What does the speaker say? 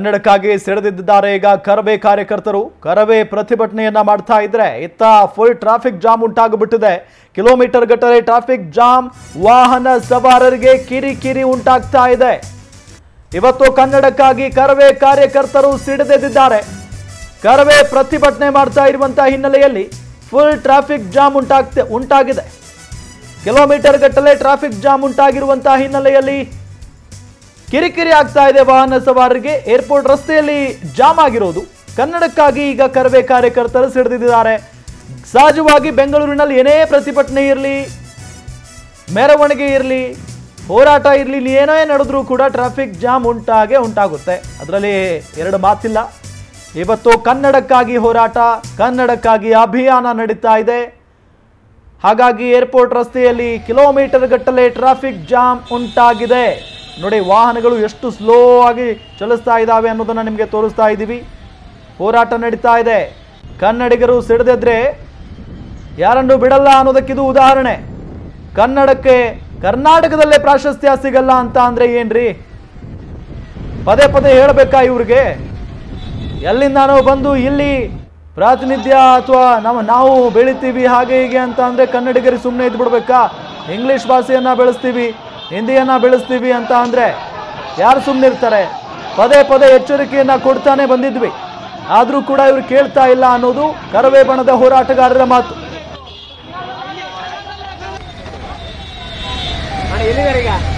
ಕನ್ನಡಕ್ಕಾಗಿ ಸೆಳೆದಿದ್ದಾರೆ ಈಗ ಕರವೇ ಕಾರ್ಯಕರ್ತರು ಕರವೇ ಪ್ರತಿಭಟನೆಯನ್ನ ಮಾಡ್ತಾ ಇದ್ರೆ ಇತ್ತ ಫುಲ್ ಟ್ರಾಫಿಕ್ ಜಾಮ್ ಉಂಟಾಗ್ಬಿಟ್ಟಿದೆ ಕಿಲೋಮೀಟರ್ ಗಟ್ಟಲೆ ಟ್ರಾಫಿಕ್ ಜಾಮ್ ವಾಹನ ಸವಾರರಿಗೆ ಕಿರಿಕಿರಿ ಉಂಟಾಗ್ತಾ ಇದೆ ಇವತ್ತು ಕನ್ನಡಕ್ಕಾಗಿ ಕರವೇ ಕಾರ್ಯಕರ್ತರು ಸಿಡಿದೆದ್ದಿದ್ದಾರೆ ಕರವೇ ಪ್ರತಿಭಟನೆ ಮಾಡ್ತಾ ಇರುವಂತಹ ಹಿನ್ನೆಲೆಯಲ್ಲಿ ಫುಲ್ ಟ್ರಾಫಿಕ್ ಜಾಮ್ ಉಂಟಾಗ್ತ ಉಂಟಾಗಿದೆ ಕಿಲೋಮೀಟರ್ ಗಟ್ಟಲೆ ಟ್ರಾಫಿಕ್ ಜಾಮ್ ಉಂಟಾಗಿರುವಂತಹ ಹಿನ್ನೆಲೆಯಲ್ಲಿ ಕಿರಿಕಿರಿ ಆಗ್ತಾ ಇದೆ ವಾಹನ ಸವಾರರಿಗೆ ಏರ್ಪೋರ್ಟ್ ರಸ್ತೆಯಲ್ಲಿ ಜಾಮ್ ಆಗಿರೋದು ಕನ್ನಡಕ್ಕಾಗಿ ಈಗ ಕರವೇ ಕಾರ್ಯಕರ್ತರು ಸಿಡಿದಿದ್ದಾರೆ ಸಹಜವಾಗಿ ಬೆಂಗಳೂರಿನಲ್ಲಿ ಏನೇ ಪ್ರತಿಭಟನೆ ಇರಲಿ ಮೆರವಣಿಗೆ ಇರಲಿ ಹೋರಾಟ ಇರಲಿ ಏನೇ ನಡೆದ್ರೂ ಕೂಡ ಟ್ರಾಫಿಕ್ ಜಾಮ್ ಉಂಟಾಗೆ ಉಂಟಾಗುತ್ತೆ ಅದರಲ್ಲಿ ಎರಡು ಮಾತಿಲ್ಲ ಇವತ್ತು ಕನ್ನಡಕ್ಕಾಗಿ ಹೋರಾಟ ಕನ್ನಡಕ್ಕಾಗಿ ಅಭಿಯಾನ ನಡೀತಾ ಇದೆ ಹಾಗಾಗಿ ಏರ್ಪೋರ್ಟ್ ರಸ್ತೆಯಲ್ಲಿ ಕಿಲೋಮೀಟರ್ ಗಟ್ಟಲೆ ಟ್ರಾಫಿಕ್ ಜಾಮ್ ಉಂಟಾಗಿದೆ ನೋಡಿ ವಾಹನಗಳು ಎಷ್ಟು ಸ್ಲೋ ಆಗಿ ಚಲಿಸ್ತಾ ಇದ್ದಾವೆ ಅನ್ನೋದನ್ನ ನಿಮಗೆ ತೋರಿಸ್ತಾ ಇದ್ದೀವಿ ಹೋರಾಟ ನಡೀತಾ ಇದೆ ಕನ್ನಡಿಗರು ಸಿಡಿದಿದ್ರೆ ಯಾರನ್ನು ಬಿಡಲ್ಲ ಅನ್ನೋದಕ್ಕಿದು ಉದಾಹರಣೆ ಕನ್ನಡಕ್ಕೆ ಕರ್ನಾಟಕದಲ್ಲೇ ಪ್ರಾಶಸ್ತ್ಯ ಸಿಗಲ್ಲ ಅಂತ ಅಂದ್ರೆ ಏನ್ರಿ ಪದೇ ಪದೇ ಹೇಳಬೇಕಾ ಇವ್ರಿಗೆ ಎಲ್ಲಿಂದಾನೋ ಬಂದು ಇಲ್ಲಿ ಪ್ರಾತಿನಿಧ್ಯ ಅಥವಾ ನಾವು ನಾವು ಬೆಳಿತೀವಿ ಹಾಗೆ ಹೀಗೆ ಅಂತ ಅಂದ್ರೆ ಕನ್ನಡಿಗರಿಗೆ ಸುಮ್ಮನೆ ಇದ್ಬಿಡ್ಬೇಕಾ ಇಂಗ್ಲಿಷ್ ಭಾಷೆಯನ್ನ ಬೆಳೆಸ್ತೀವಿ ಹಿಂದಿಯನ್ನ ಬೆಳೆಸ್ತೀವಿ ಅಂತ ಅಂದ್ರೆ ಯಾರು ಸುಮ್ಮನೆ ಇರ್ತಾರೆ ಪದೇ ಪದೇ ಎಚ್ಚರಿಕೆಯನ್ನ ಕೊಡ್ತಾನೆ ಬಂದಿದ್ವಿ ಆದರೂ ಕೂಡ ಇವ್ರು ಕೇಳ್ತಾ ಇಲ್ಲ ಅನ್ನೋದು ಕರವೇ ಬಣದ ಹೋರಾಟಗಾರರ ಮಾತು ಅಣ್ಣ ಎಲ್ಲಿದ್ದಾರೆ ಈಗ